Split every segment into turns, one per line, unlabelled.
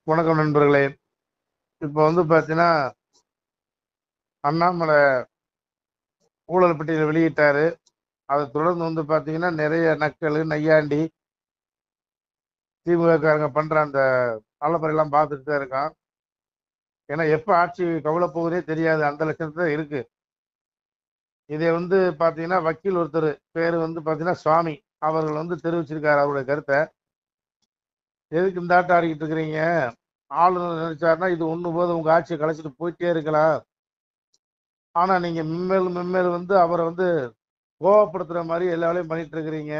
வணக்கம் நண்பர்களே இப்போ வந்து பார்த்தீங்கன்னா அண்ணாமலை ஊழல் பட்டியலை வெளியிட்டாரு அதை தொடர்ந்து வந்து பார்த்தீங்கன்னா நிறைய நக்கல் நையாண்டி திமுககாரங்க பண்ற அந்த அலப்பறையெல்லாம் பார்த்துட்டு தான் இருக்கான் ஏன்னா எப்போ ஆட்சி கவலை போகுதே தெரியாது அந்த லட்சணத்துல இருக்கு இதை வந்து பார்த்தீங்கன்னா வக்கீல் ஒருத்தர் பேர் வந்து பார்த்தீங்கன்னா சுவாமி அவர்கள் வந்து தெரிவிச்சிருக்காரு அவருடைய கருத்தை எதுக்கு இந்த ஆட்டம் ஆடிக்கிட்டு இருக்கிறீங்க ஆளுநர் நினைச்சாருன்னா இது ஒண்ணு போது உங்க ஆட்சியை கலைச்சிட்டு போயிட்டே இருக்கலாம் ஆனா நீங்க மெம்மேல் மெம்மேல் வந்து அவரை வந்து கோவப்படுத்துற மாதிரி எல்லா வேலையும் பண்ணிட்டு இருக்கிறீங்க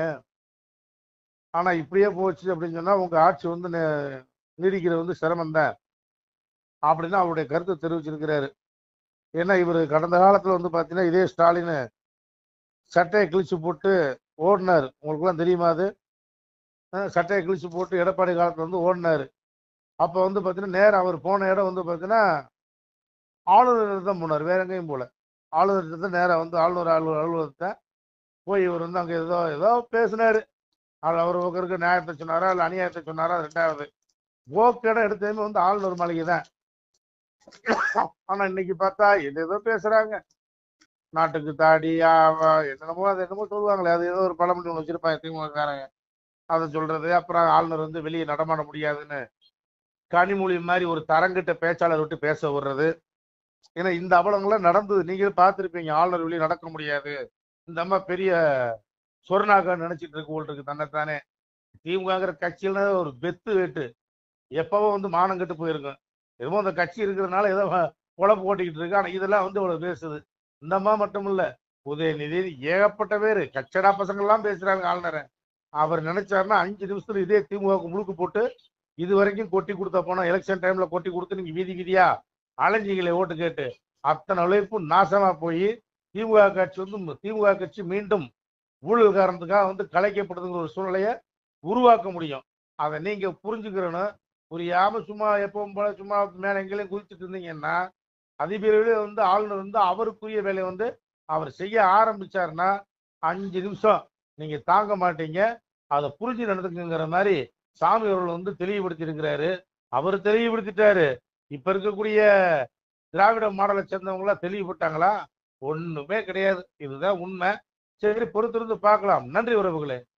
ஆனா இப்படியே போச்சு அப்படின்னு சொன்னா உங்க ஆட்சி வந்து நெ- நீடிக்கிறது வந்து சிரமம் தான் அப்படின்னு அவருடைய கருத்தை தெரிவிச்சிருக்கிறாரு ஏன்னா இவர் கடந்த காலத்துல வந்து பாத்தீங்கன்னா இதே ஸ்டாலின் சட்டையை கிழிச்சு போட்டு ஓடினார் உங்களுக்குலாம் தெரியுமா அது அஹ் சட்டையை கிழிச்சு போட்டு எடப்பாடி காலத்துல வந்து ஓடினாரு அப்போ வந்து பார்த்தீங்கன்னா நேரா அவர் போன இடம் வந்து பார்த்தீங்கன்னா ஆளுநர் தான் போனார் வேற எங்கேயும் போல ஆளுநர் தான் நேரா வந்து ஆளுநர் அலுவலர் அலுவலகத்தை போய் இவர் வந்து அங்கே ஏதோ ஏதோ பேசினாரு அவர் அவர் ஒருத்தருக்கு நியாயத்தை சொன்னாரா இல்லை அநியாயத்தை சொன்னாரா அது ரெண்டாவது போக்கு இடம் எடுத்ததுமே வந்து ஆளுநர் மாளிகை தான் ஆனா இன்னைக்கு பார்த்தா எது ஏதோ பேசுறாங்க நாட்டுக்கு தாடி ஆவ- என்னென்னமோ அது என்னமோ சொல்லுவாங்களே அது ஏதோ ஒரு பழமொழி ஒன்று வச்சிருப்பாங்க திமுககாரங்க அதை சொல்றது அப்புறம் ஆளுநர் வந்து வெளியே நடமாட முடியாதுன்னு கனிமொழி மாதிரி ஒரு தரங்கிட்ட பேச்சாளர் விட்டு பேச விடுறது ஏன்னா இந்த அவலங்கள்லாம் நடந்தது நீங்க பார்த்துருப்பீங்க ஆளுநர் வெளியே நடக்க முடியாது இந்த அம்மா பெரிய சொர்ணாக்கா நினைச்சிட்டு இருக்கு போல் இருக்கு தன்னைத்தானே திமுகங்கிற கட்சியில ஒரு பெத்து வெட்டு எப்பவோ வந்து மானம் கெட்டு போயிருக்கும் ஏதோ அந்த கட்சி இருக்கிறதுனால ஏதோ குழப்பு ஓட்டிக்கிட்டு இருக்கு ஆனா இதெல்லாம் வந்து இவ்வளவு பேசுது இந்த அம்மா மட்டும் இல்ல உதயநிதி ஏகப்பட்ட பேரு கச்சடா பசங்க எல்லாம் பேசுறாங்க ஆளுநரை அவர் நினைச்சாருன்னா அஞ்சு நிமிஷத்துல இதே திமுக முழுக்கு போட்டு இது வரைக்கும் கொட்டி கொடுத்த போனா எலெக்ஷன் டைம்ல கொட்டி கொடுத்து நீங்க வீதி வீதியா அலைஞ்சிங்களே ஓட்டு கேட்டு அத்தனை உழைப்பும் நாசமா போய் திமுக கட்சி வந்து திமுக கட்சி மீண்டும் ஊழல் காரணத்துக்காக வந்து கலைக்கப்படுதுங்கிற ஒரு சூழ்நிலையை உருவாக்க முடியும் அதை நீங்க புரிஞ்சுக்கிறணும் புரியாம சும்மா எப்பவும் போல சும்மா மேல எங்கேயும் குதிச்சுட்டு இருந்தீங்கன்னா அதிபர்களே வந்து ஆளுநர் வந்து அவருக்குரிய வேலையை வந்து அவர் செய்ய ஆரம்பிச்சாருன்னா அஞ்சு நிமிஷம் நீங்க தாங்க மாட்டீங்க அதை புரிஞ்சு நடந்துக்குங்கிற மாதிரி சாமி அவர்கள் வந்து தெளிவுபடுத்தி இருக்கிறாரு அவர் தெளிவுபடுத்திட்டாரு இப்ப இருக்கக்கூடிய திராவிட மாடலை சேர்ந்தவங்க எல்லாம் தெளிவுபட்டாங்களா ஒண்ணுமே கிடையாது இதுதான் உண்மை சரி பொறுத்திருந்து பார்க்கலாம் நன்றி உறவுகளே